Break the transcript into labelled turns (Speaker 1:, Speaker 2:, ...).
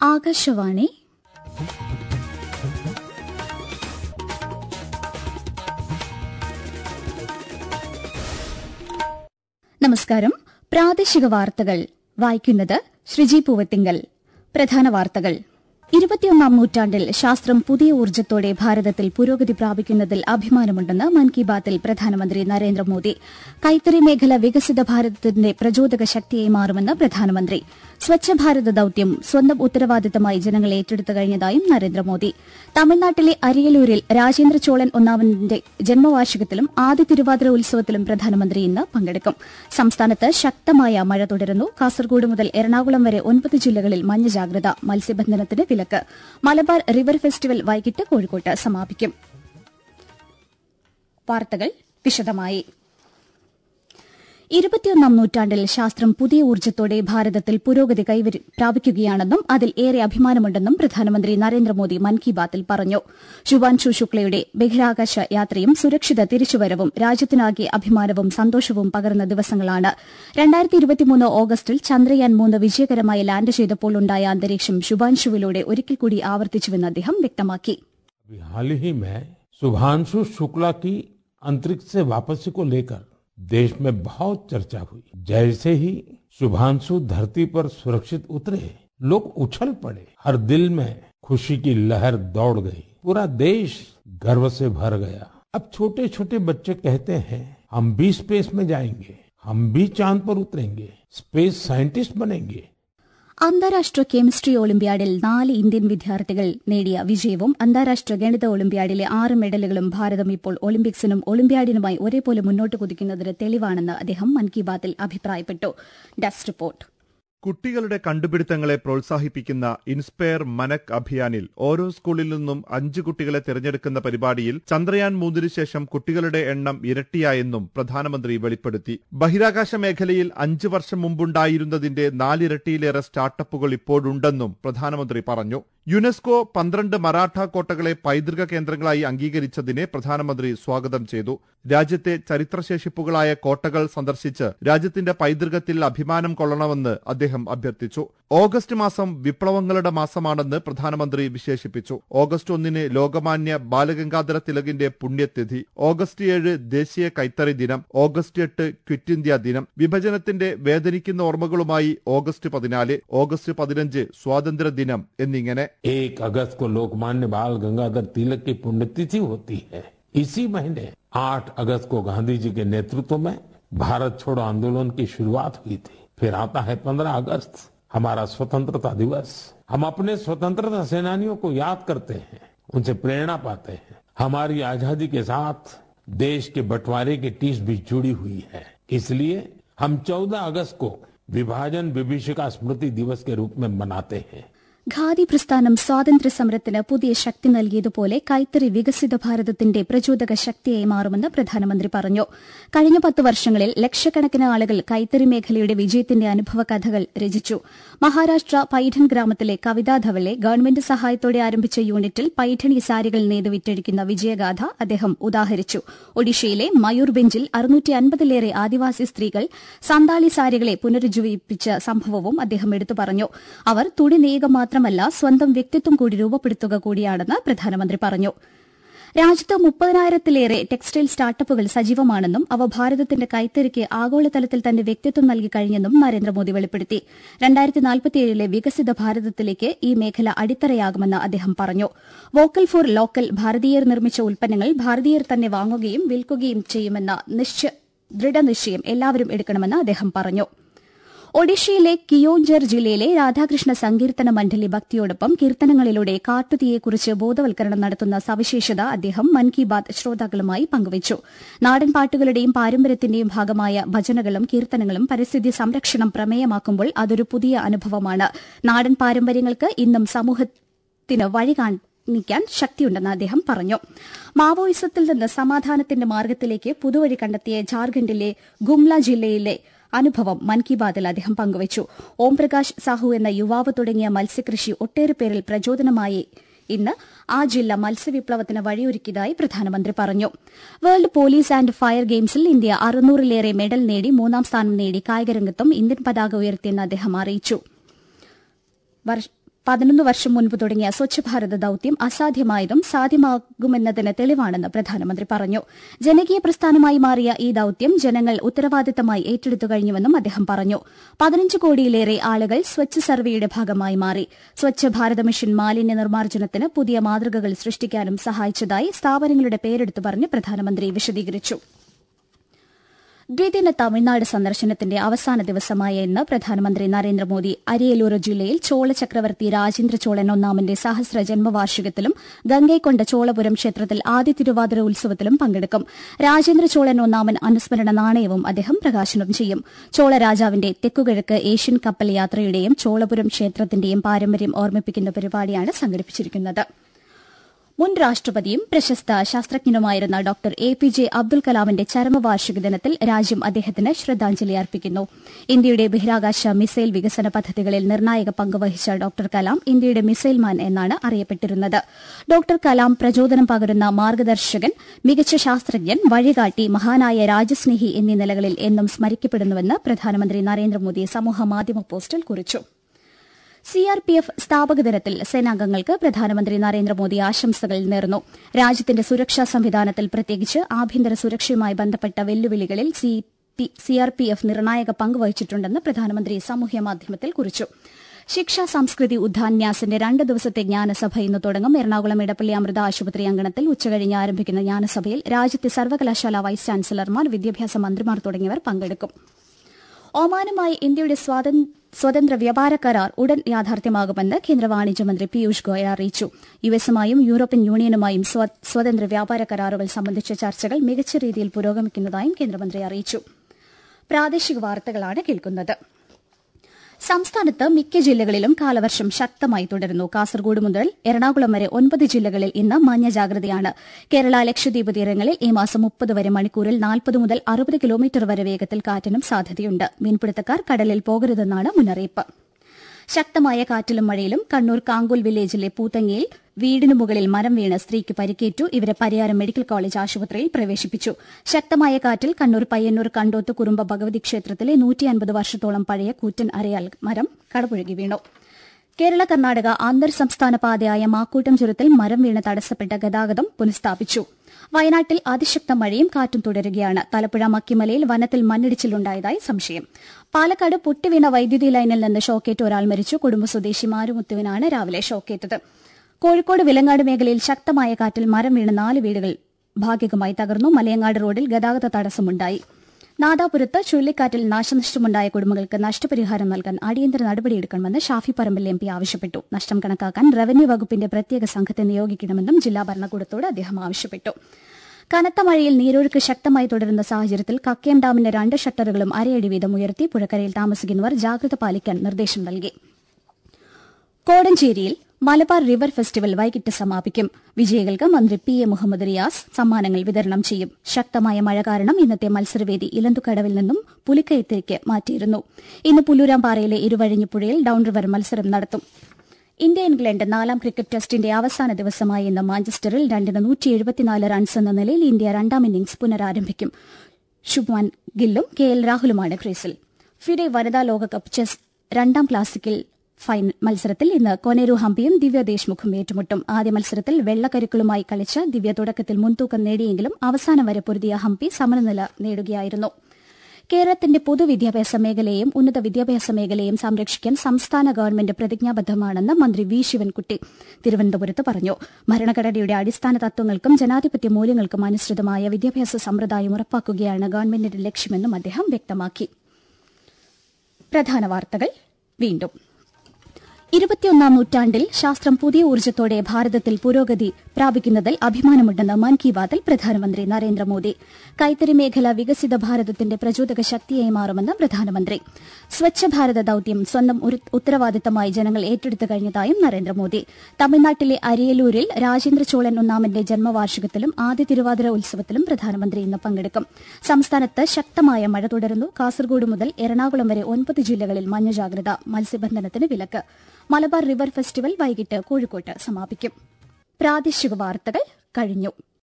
Speaker 1: ആകാശവാണി നമസ്കാരം പ്രാദേശിക വാർത്തകൾ വായിക്കുന്നത് ശ്രീജി പൂവത്തിങ്കൽ പ്രധാന വാർത്തകൾ ഇരുപത്തിയൊന്നാം നൂറ്റാണ്ടിൽ ശാസ്ത്രം പുതിയ ഊർജ്ജത്തോടെ ഭാരതത്തിൽ പുരോഗതി പ്രാപിക്കുന്നതിൽ അഭിമാനമുണ്ടെന്ന് മൻ കി ബാത്തിൽ പ്രധാനമന്ത്രി നരേന്ദ്രമോദി കൈത്തറി മേഖല വികസിത ഭാരതത്തിന്റെ പ്രചോദക ശക്തിയായി മാറുമെന്ന് പ്രധാനമന്ത്രി സ്വച്ഛ ഭാരത് ദൌത്യം സ്വന്തം ഉത്തരവാദിത്തമായി ജനങ്ങൾ ഏറ്റെടുത്തു കഴിഞ്ഞതായും നരേന്ദ്രമോദി തമിഴ്നാട്ടിലെ അരിയലൂരിൽ രാജേന്ദ്ര ചോളൻ ഒന്നാമന്റെ ജന്മവാർഷികത്തിലും ആദ്യ തിരുവാതിര ഉത്സവത്തിലും പ്രധാനമന്ത്രി ഇന്ന് പങ്കെടുക്കും സംസ്ഥാനത്ത് ശക്തമായ മഴ തുടരുന്നു കാസർഗോഡ് മുതൽ എറണാകുളം വരെ ഒൻപത് ജില്ലകളിൽ മഞ്ഞ ജാഗ്രത മത്സ്യബന്ധനത്തിന് വിലക്ക് മലബാർ റിവർ ഫെസ്റ്റിവൽ വൈകിട്ട് കോഴിക്കോട്ട് സമാപിക്കും വാർത്തകൾ വിശദമായി ഇരുപത്തിയൊന്നാം നൂറ്റാണ്ടിൽ ശാസ്ത്രം പുതിയ ഊർജ്ജത്തോടെ ഭാരതത്തിൽ പുരോഗതി കൈവരി പ്രാപിക്കുകയാണെന്നും അതിൽ ഏറെ അഭിമാനമുണ്ടെന്നും പ്രധാനമന്ത്രി നരേന്ദ്രമോദി മൻ കി ബാത്തിൽ പറഞ്ഞു ശുഭാൻഷു ശുക്ലയുടെ ബഹിരാകാശ യാത്രയും സുരക്ഷിത തിരിച്ചുവരവും രാജ്യത്തിനാകെ അഭിമാനവും സന്തോഷവും പകർന്ന ദിവസങ്ങളാണ് ഓഗസ്റ്റിൽ ചന്ദ്രയാൻ മൂന്ന് വിജയകരമായി ലാൻഡ് ചെയ്തപ്പോൾ ഉണ്ടായ അന്തരീക്ഷം ശുഭാൻഷുവിലൂടെ ഒരിക്കൽ കൂടി ആവർത്തിച്ചുവെന്ന് അദ്ദേഹം വ്യക്തമാക്കി
Speaker 2: अभी हाल ही में शुभांशु शुक्ला की अंतरिक्ष से वापसी को लेकर देश में बहुत चर्चा हुई जैसे ही शुभांशु धरती पर सुरक्षित उतरे लोग उछल पड़े हर दिल में खुशी की लहर दौड़ गई पूरा देश गर्व से भर गया अब छोटे छोटे बच्चे कहते हैं हम भी स्पेस में जाएंगे हम भी चांद पर उतरेंगे स्पेस साइंटिस्ट बनेंगे
Speaker 1: അന്താരാഷ്ട്ര കെമിസ്ട്രി ഒളിമ്പ്യാഡിൽ നാല് ഇന്ത്യൻ വിദ്യാർത്ഥികൾ നേടിയ വിജയവും അന്താരാഷ്ട്ര ഗണിത ഒളിമ്പ്യാഡിലെ ആറ് മെഡലുകളും ഭാരതം ഇപ്പോൾ ഒളിമ്പിക്സിനും ഒളിമ്പ്യാഡിനുമായി ഒരേപോലെ മുന്നോട്ട് കുതിക്കുന്നതിന് തെളിവാണെന്ന് അദ്ദേഹം മൻ കി ബാത്തിൽ അഭിപ്രായപ്പെട്ടു ഡെസ്ക് റിപ്പോർട്ട്
Speaker 3: കുട്ടികളുടെ കണ്ടുപിടുത്തങ്ങളെ പ്രോത്സാഹിപ്പിക്കുന്ന ഇൻസ്പയർ മനക് അഭിയാനിൽ ഓരോ സ്കൂളിൽ നിന്നും അഞ്ച് കുട്ടികളെ തിരഞ്ഞെടുക്കുന്ന പരിപാടിയിൽ ചന്ദ്രയാൻ മൂന്നിനു ശേഷം കുട്ടികളുടെ എണ്ണം ഇരട്ടിയായെന്നും പ്രധാനമന്ത്രി വെളിപ്പെടുത്തി ബഹിരാകാശ മേഖലയിൽ അഞ്ച് വർഷം മുമ്പുണ്ടായിരുന്നതിന്റെ നാലിരട്ടിയിലേറെ സ്റ്റാർട്ടപ്പുകൾ ഇപ്പോഴുണ്ടെന്നും പ്രധാനമന്ത്രി പറഞ്ഞു യുനെസ്കോ പന്ത്രണ്ട് മറാഠ കോട്ടകളെ പൈതൃക കേന്ദ്രങ്ങളായി അംഗീകരിച്ചതിനെ പ്രധാനമന്ത്രി സ്വാഗതം ചെയ്തു രാജ്യത്തെ ചരിത്രശേഷിപ്പുകളായ കോട്ടകൾ സന്ദർശിച്ച് രാജ്യത്തിന്റെ പൈതൃകത്തിൽ അഭിമാനം കൊള്ളണമെന്ന് അദ്ദേഹം അഭ്യർത്ഥിച്ചു ഓഗസ്റ്റ് മാസം വിപ്ലവങ്ങളുടെ മാസമാണെന്ന് പ്രധാനമന്ത്രി വിശേഷിപ്പിച്ചു ഓഗസ്റ്റ് ഒന്നിന് ലോകമാന്യ ബാലഗംഗാധര തിലകിന്റെ പുണ്യതിഥി ഓഗസ്റ്റ് ഏഴ് ദേശീയ കൈത്തറി ദിനം ഓഗസ്റ്റ് എട്ട് ക്വിറ്റ് ഇന്ത്യ ദിനം വിഭജനത്തിന്റെ വേദനിക്കുന്ന ഓർമ്മകളുമായി ഓഗസ്റ്റ് പതിനാല് ഓഗസ്റ്റ് പതിനഞ്ച് സ്വാതന്ത്ര്യ ദിനം എന്നിങ്ങനെ
Speaker 2: एक अगस्त को लोकमान्य बाल गंगाधर तिलक की पुण्यतिथि होती है इसी महीने 8 अगस्त को गांधी जी के नेतृत्व में भारत छोड़ो आंदोलन की शुरुआत हुई थी फिर आता है 15 अगस्त हमारा स्वतंत्रता दिवस हम अपने स्वतंत्रता सेनानियों को याद करते हैं उनसे प्रेरणा पाते हैं हमारी आजादी के साथ देश के बंटवारे की टीस भी जुड़ी हुई है इसलिए हम 14 अगस्त को विभाजन विभीषिका स्मृति दिवस के रूप में मनाते हैं
Speaker 1: ഖാദി പ്രസ്ഥാനം സ്വാതന്ത്ര്യ സമരത്തിന് പുതിയ ശക്തി നൽകിയതുപോലെ കൈത്തറി വികസിത ഭാരതത്തിന്റെ പ്രചോദക ശക്തിയായി മാറുമെന്ന് പ്രധാനമന്ത്രി പറഞ്ഞു കഴിഞ്ഞ പത്ത് വർഷങ്ങളിൽ ലക്ഷക്കണക്കിന് ആളുകൾ കൈത്തറി മേഖലയുടെ വിജയത്തിന്റെ അനുഭവ കഥകൾ രചിച്ചു മഹാരാഷ്ട്ര പൈഠൻ ഗ്രാമത്തിലെ കവിതാ ധവലെ ഗവൺമെന്റ് സഹായത്തോടെ ആരംഭിച്ച യൂണിറ്റിൽ പൈഠണി സാരികൾ നെയ്ത് വിറ്റഴിക്കുന്ന വിജയഗാഥ അദ്ദേഹം ഉദാഹരിച്ചു ഒഡീഷയിലെ മയൂർബെഞ്ചിൽ അറുന്നൂറ്റി അൻപതിലേറെ ആദിവാസി സ്ത്രീകൾ സന്താളി സാരികളെ പുനരുജ്ജീവിപ്പിച്ച സംഭവവും അദ്ദേഹം എടുത്തു പറഞ്ഞു അവർ തുണി നെയ്യുക മാത്രമല്ല സ്വന്തം വ്യക്തിത്വം കൂടി രൂപപ്പെടുത്തുക കൂടിയാണെന്ന് പ്രധാനമന്ത്രി പറഞ്ഞു രാജ്യത്ത് മുപ്പതിനായിരത്തിലേറെ ടെക്സ്റ്റൈൽ സ്റ്റാർട്ടപ്പുകൾ സജീവമാണെന്നും അവ ഭാരതത്തിന്റെ കൈത്തറിക്ക് ആഗോളതലത്തിൽ തന്നെ വ്യക്തിത്വം നൽകി കഴിഞ്ഞെന്നും നരേന്ദ്രമോദി വെളിപ്പെടുത്തി രണ്ടായിരത്തി വികസിത ഭാരതത്തിലേക്ക് ഈ മേഖല അടിത്തറയാകുമെന്ന് അദ്ദേഹം പറഞ്ഞു വോക്കൽ ഫോർ ലോക്കൽ ഭാരതീയർ നിർമ്മിച്ച ഉൽപ്പന്നങ്ങൾ ഭാരതീയർ തന്നെ വാങ്ങുകയും വിൽക്കുകയും ചെയ്യുമെന്ന ദൃഢനിശ്ചയം എല്ലാവരും എടുക്കണമെന്ന് അദ്ദേഹം പറഞ്ഞു ഒഡീഷയിലെ കിയോഞ്ചർ ജില്ലയിലെ രാധാകൃഷ്ണ സങ്കീർത്തന മണ്ഡലി ഭക്തിയോടൊപ്പം കീർത്തനങ്ങളിലൂടെ കാട്ടുതീയെക്കുറിച്ച് ബോധവൽക്കരണം നടത്തുന്ന സവിശേഷത അദ്ദേഹം മൻ കി ബാത് ശ്രോതാക്കളുമായി പങ്കുവച്ചു നാടൻ പാട്ടുകളുടെയും പാരമ്പര്യത്തിന്റെയും ഭാഗമായ ഭജനകളും കീർത്തനങ്ങളും പരിസ്ഥിതി സംരക്ഷണം പ്രമേയമാക്കുമ്പോൾ അതൊരു പുതിയ അനുഭവമാണ് നാടൻ പാരമ്പര്യങ്ങൾക്ക് ഇന്നും സമൂഹത്തിന് വഴി കാണിക്കാൻ ശക്തിയുണ്ടെന്ന് അദ്ദേഹം പറഞ്ഞു മാവോയിസത്തിൽ നിന്ന് സമാധാനത്തിന്റെ മാർഗത്തിലേക്ക് പുതുവഴി കണ്ടെത്തിയ ജാർഖണ്ഡിലെ ഗുംല ജില്ലയിലെ അനുഭവം മൻ കി ബാതിൽ അദ്ദേഹം പങ്കുവച്ചു ഓംപ്രകാശ് സാഹു എന്ന യുവാവ് തുടങ്ങിയ മത്സ്യകൃഷി ഒട്ടേറെ പേരിൽ പ്രചോദനമായി ഇന്ന് ആ ജില്ല മത്സ്യവിപ്ലവത്തിന് വഴിയൊരുക്കിയതായി പ്രധാനമന്ത്രി പറഞ്ഞു വേൾഡ് പോലീസ് ആന്റ് ഫയർ ഗെയിംസിൽ ഇന്ത്യ അറുന്നൂറിലേറെ മെഡൽ നേടി മൂന്നാം സ്ഥാനം നേടി കായികരംഗത്തും ഇന്ത്യൻ പതാക ഉയർത്തിയെന്ന് അദ്ദേഹം അറിയിച്ചു പതിനൊന്ന് വർഷം മുൻപ് തുടങ്ങിയ സ്വച്ഛ് ഭാരത് ദൌത്യം അസാധ്യമായതും സാധ്യമാകുമെന്നതിന് തെളിവാണെന്ന് പ്രധാനമന്ത്രി പറഞ്ഞു ജനകീയ പ്രസ്ഥാനമായി മാറിയ ഈ ദൌത്യം ജനങ്ങൾ ഉത്തരവാദിത്തമായി ഏറ്റെടുത്തു കഴിഞ്ഞുവെന്നും അദ്ദേഹം പറഞ്ഞു പതിനഞ്ച് കോടിയിലേറെ ആളുകൾ സ്വച്ഛ് സർവേയുടെ ഭാഗമായി മാറി സ്വച്ഛ് ഭാരത് മിഷൻ മാലിന്യ നിർമ്മാർജ്ജനത്തിന് പുതിയ മാതൃകകൾ സൃഷ്ടിക്കാനും സഹായിച്ചതായി സ്ഥാപനങ്ങളുടെ പേരെടുത്തു പറഞ്ഞ് പ്രധാനമന്ത്രി വിശദീകരിച്ചു ദ്വിദിന തമിഴ്നാട് സന്ദർശനത്തിന്റെ അവസാന ദിവസമായ ഇന്ന് പ്രധാനമന്ത്രി നരേന്ദ്രമോദി അരിയലൂർ ജില്ലയിൽ ചോള ചക്രവർത്തി രാജേന്ദ്ര ചോളൻ ഒന്നാമന്റെ സഹസ്ര ജന്മവാർഷികത്തിലും ഗംഗൈക്കൊണ്ട ചോളപുരം ക്ഷേത്രത്തിൽ ആദ്യ തിരുവാതിര ഉത്സവത്തിലും പങ്കെടുക്കും രാജേന്ദ്ര ചോളൻ ഒന്നാമൻ അനുസ്മരണ നാണയവും അദ്ദേഹം പ്രകാശനം ചെയ്യും ചോള രാജാവിന്റെ തെക്കുകിഴക്ക് ഏഷ്യൻ കപ്പൽ യാത്രയുടെയും ചോളപുരം ക്ഷേത്രത്തിന്റെയും പാരമ്പര്യം ഓർമ്മിപ്പിക്കുന്ന പരിപാടിയാണ് സംഘടിപ്പിച്ചിരിക്കുന്നത് മുൻ രാഷ്ട്രപതിയും പ്രശസ്ത ശാസ്ത്രജ്ഞനുമായിരുന്ന doctor A P J Abdul കലാമിന്റെ ചരമവാർഷിക ദിനത്തിൽ രാജ്യം അദ്ദേഹത്തിന് ശ്രദ്ധാഞ്ജലി അർപ്പിക്കുന്നു ഇന്ത്യയുടെ ബഹിരാകാശ മിസൈൽ വികസന പദ്ധതികളിൽ നിർണായക പങ്കുവഹിച്ച ഡോക്ടർ കലാം ഇന്ത്യയുടെ മിസൈൽ മാൻ എന്നാണ് അറിയപ്പെട്ടിരുന്നത് ഡോക്ടർ കലാം പ്രചോദനം പകരുന്ന മാർഗദർശകൻ മികച്ച ശാസ്ത്രജ്ഞൻ വഴികാട്ടി മഹാനായ രാജ്യസ്നേഹി എന്നീ നിലകളിൽ എന്നും സ്മരിക്കപ്പെടുന്നുവെന്ന് പ്രധാനമന്ത്രി നരേന്ദ്രമോദി സമൂഹമാധ്യമ പോസ്റ്റിൽ കുറിച്ചു സിആർപിഎഫ് സ്ഥാപക ദിനത്തിൽ സേനാംഗങ്ങൾക്ക് പ്രധാനമന്ത്രി നരേന്ദ്രമോദി ആശംസകൾ നേർന്നു രാജ്യത്തിന്റെ സുരക്ഷാ സംവിധാനത്തിൽ പ്രത്യേകിച്ച് ആഭ്യന്തര സുരക്ഷയുമായി ബന്ധപ്പെട്ട വെല്ലുവിളികളിൽ സിആർപിഎഫ് നിർണായക പങ്ക് വഹിച്ചിട്ടുണ്ടെന്ന് പ്രധാനമന്ത്രി സാമൂഹ്യമാധ്യമത്തിൽ കുറിച്ചു ശിക്ഷാ സംസ്കൃതി ഉദ്ധാന്യാസിന്റെ രണ്ട് ദിവസത്തെ ജ്ഞാനസഭ ഇന്ന് തുടങ്ങും എറണാകുളം ഇടപ്പള്ളി അമൃത ആശുപത്രി അങ്കണത്തിൽ ഉച്ചകഴിഞ്ഞ് ആരംഭിക്കുന്ന ജ്ഞാനസഭയിൽ രാജ്യത്തെ സർവകലാശാല വൈസ് ചാൻസലർമാർ വിദ്യാഭ്യാസ മന്ത്രിമാർ തുടങ്ങിയവർ പങ്കെടുക്കും ഒമാനുമായി ഇന്ത്യയുടെ സ്വതന്ത്ര വ്യാപാര കരാർ ഉടൻ യാഥാർത്ഥ്യമാകുമെന്ന് കേന്ദ്ര വാണിജ്യമന്ത്രി പീയൂഷ് ഗോയൽ അറിയിച്ചു യുഎസുമായും യൂറോപ്യൻ യൂണിയനുമായും സ്വതന്ത്ര വ്യാപാര കരാറുകൾ സംബന്ധിച്ച ചർച്ചകൾ മികച്ച രീതിയിൽ പുരോഗമിക്കുന്നതായും കേന്ദ്രമന്ത്രി അറിയിച്ചു പ്രാദേശിക വാർത്തകളാണ് കേൾക്കുന്നത് സംസ്ഥാനത്ത് മിക്ക ജില്ലകളിലും കാലവർഷം ശക്തമായി തുടരുന്നു കാസർഗോഡ് മുതൽ എറണാകുളം വരെ ഒൻപത് ജില്ലകളിൽ ഇന്ന് മഞ്ഞ ജാഗ്രതയാണ് കേരള ലക്ഷദ്വീപ് തീരങ്ങളിൽ ഈ മാസം മുപ്പത് വരെ മണിക്കൂറിൽ നാൽപ്പത് മുതൽ അറുപത് കിലോമീറ്റർ വരെ വേഗത്തിൽ കാറ്റിനും സാധ്യതയുണ്ട് മീൻപിടുത്തക്കാർ കടലിൽ പോകരുതെന്നാണ് മുന്നറിയിപ്പ് ശക്തമായ കാറ്റിലും മഴയിലും കണ്ണൂർ കാങ്കുൽ വില്ലേജിലെ പൂത്തങ്ങയിൽ വീടിനു മുകളിൽ മരം വീണ് സ്ത്രീക്ക് പരിക്കേറ്റു ഇവരെ പരിയാരം മെഡിക്കൽ കോളേജ് ആശുപത്രിയിൽ പ്രവേശിപ്പിച്ചു ശക്തമായ കാറ്റിൽ കണ്ണൂർ പയ്യന്നൂർ കണ്ടോത്ത് കുറുമ്പ ഭഗവതി ക്ഷേത്രത്തിലെ നൂറ്റിയൻപത് വർഷത്തോളം പഴയ കൂറ്റൻ അരയാൽ മരം കടപുഴകി വീണു കേരള കർണാടക അന്തർ സംസ്ഥാന പാതയായ മാക്കൂട്ടം ചുരത്തിൽ മരം വീണ് തടസ്സപ്പെട്ട ഗതാഗതം പുനഃസ്ഥാപിച്ചു വയനാട്ടിൽ അതിശക്ത മഴയും കാറ്റും തുടരുകയാണ് തലപ്പുഴ മക്കിമലയിൽ വനത്തിൽ മണ്ണിടിച്ചിലുണ്ടായതായി സംശയം പാലക്കാട് പൊട്ടിവീണ വൈദ്യുതി ലൈനിൽ നിന്ന് ഷോക്കേറ്റ് ഒരാൾ മരിച്ചു കുടുംബ സ്വദേശി മാരുമുത്തുവിനാണ് രാവിലെ ഷോക്കേറ്റത് കോഴിക്കോട് വിലങ്ങാട് മേഖലയിൽ ശക്തമായ കാറ്റിൽ മരം വീണ് നാല് വീടുകൾ ഭാഗികമായി തകർന്നു മലയങ്ങാട് റോഡിൽ ഗതാഗത തടസ്സമുണ്ടായി നാദാപുരത്ത് ചുഴലിക്കാറ്റിൽ നാശനഷ്ടമുണ്ടായ കുടുംബങ്ങൾക്ക് നഷ്ടപരിഹാരം നൽകാൻ അടിയന്തര നടപടിയെടുക്കണമെന്ന് ഷാഫി പറമ്പിൽ എം പി ആവശ്യപ്പെട്ടു നഷ്ടം കണക്കാക്കാൻ റവന്യൂ വകുപ്പിന്റെ പ്രത്യേക സംഘത്തെ നിയോഗിക്കണമെന്നും ജില്ലാ ഭരണകൂടത്തോട് അദ്ദേഹം ആവശ്യപ്പെട്ടു കനത്ത മഴയിൽ നീരൊഴുക്ക് ശക്തമായി തുടരുന്ന സാഹചര്യത്തിൽ കക്കയം ഡാമിന്റെ രണ്ട് ഷട്ടറുകളും അരയടി വീതം ഉയർത്തി പുഴക്കരയിൽ താമസിക്കുന്നവർ ജാഗ്രത പാലിക്കാൻ നിർദ്ദേശം നൽകി കോടഞ്ചേരിയിൽ മലബാർ റിവർ ഫെസ്റ്റിവൽ വൈകിട്ട് സമാപിക്കും വിജയികൾക്ക് മന്ത്രി പി എ മുഹമ്മദ് റിയാസ് സമ്മാനങ്ങൾ വിതരണം ചെയ്യും ശക്തമായ മഴ കാരണം ഇന്നത്തെ മത്സരവേദി ഇലന്തുക്കടവിൽ നിന്നും പുലിക്കയത്തേക്ക് മാറ്റിയിരുന്നു ഇന്ന് പുല്ലൂരാംപാറയിലെ ഇരുവഴിഞ്ഞിപ്പുഴയിൽ ഡൌൺ റിവർ മത്സരം നടത്തും ഇന്ത്യ ഇംഗ്ലണ്ട് നാലാം ക്രിക്കറ്റ് ടെസ്റ്റിന്റെ അവസാന ദിവസമായ ഇന്ന് മാഞ്ചസ്റ്ററിൽ രണ്ടിന് നൂറ്റി എഴുപത്തിനാല് റൺസ് എന്ന നിലയിൽ ഇന്ത്യ രണ്ടാം ഇന്നിംഗ്സ് പുനരാരംഭിക്കും ശുഭ്മാൻ ഗില്ലും കെ എൽ രാഹുലുമാണ് ക്രീസിൽ ഫിഡെ വനിതാ ലോകകപ്പ് ചെസ് രണ്ടാം ക്ലാസിക്കൽ ഫൈനൽ മത്സരത്തിൽ ഇന്ന് കൊനേരു ഹംപിയും ദിവ്യ ദേശ്മുഖും ഏറ്റുമുട്ടും ആദ്യ മത്സരത്തിൽ വെള്ളക്കരുക്കളുമായി കളിച്ച ദിവ്യ തുടക്കത്തിൽ മുൻതൂക്കം നേടിയെങ്കിലും അവസാനം വരെ പൊരുതിയ ഹംപി സമനില നേടുകയായിരുന്നു കേരളത്തിന്റെ പൊതുവിദ്യാഭ്യാസ മേഖലയെയും ഉന്നത വിദ്യാഭ്യാസ മേഖലയെയും സംരക്ഷിക്കാൻ സംസ്ഥാന ഗവൺമെന്റ് പ്രതിജ്ഞാബദ്ധമാണെന്ന് മന്ത്രി വി ശിവൻകുട്ടി തിരുവനന്തപുരത്ത് പറഞ്ഞു ഭരണഘടനയുടെ അടിസ്ഥാന തത്വങ്ങൾക്കും ജനാധിപത്യ മൂല്യങ്ങൾക്കും അനുസൃതമായ വിദ്യാഭ്യാസ സമ്പ്രദായം ഉറപ്പാക്കുകയാണ് ഗവൺമെന്റിന്റെ ലക്ഷ്യമെന്നും അദ്ദേഹം വ്യക്തമാക്കി പ്രധാന വാർത്തകൾ വീണ്ടും ഇരുപത്തിയൊന്നാം നൂറ്റാണ്ടിൽ ശാസ്ത്രം പുതിയ ഊർജ്ജത്തോടെ ഭാരതത്തിൽ പുരോഗതി പ്രാപിക്കുന്നതിൽ അഭിമാനമുണ്ടെന്ന് മൻ കി ബാത്തിൽ പ്രധാനമന്ത്രി നരേന്ദ്രമോദി കൈത്തറി മേഖല വികസിത ഭാരതത്തിന്റെ പ്രചോദക ശക്തിയായി മാറുമെന്ന് പ്രധാനമന്ത്രി സ്വച്ഛ ഭാരത ദൌത്യം സ്വന്തം ഉത്തരവാദിത്തമായി ജനങ്ങൾ ഏറ്റെടുത്തു കഴിഞ്ഞതായും നരേന്ദ്രമോദി തമിഴ്നാട്ടിലെ അരിയലൂരിൽ രാജേന്ദ്ര ചോളൻ ഒന്നാമന്റെ ജന്മവാർഷികത്തിലും ആദ്യ തിരുവാതിര ഉത്സവത്തിലും പ്രധാനമന്ത്രി ഇന്ന് പങ്കെടുക്കും സംസ്ഥാനത്ത് ശക്തമായ മഴ തുടരുന്നു കാസർഗോഡ് മുതൽ എറണാകുളം വരെ ഒൻപത് ജില്ലകളിൽ മഞ്ഞ ജാഗ്രത മത്സ്യബന്ധനത്തിന് വിലക്ക് മലബാർ റിവർ ഫെസ്റ്റിവൽ വൈകിട്ട് കോഴിക്കോട്ട് സമാപിക്കും പ്രാദേശിക വാർത്തകൾ കഴിഞ്ഞു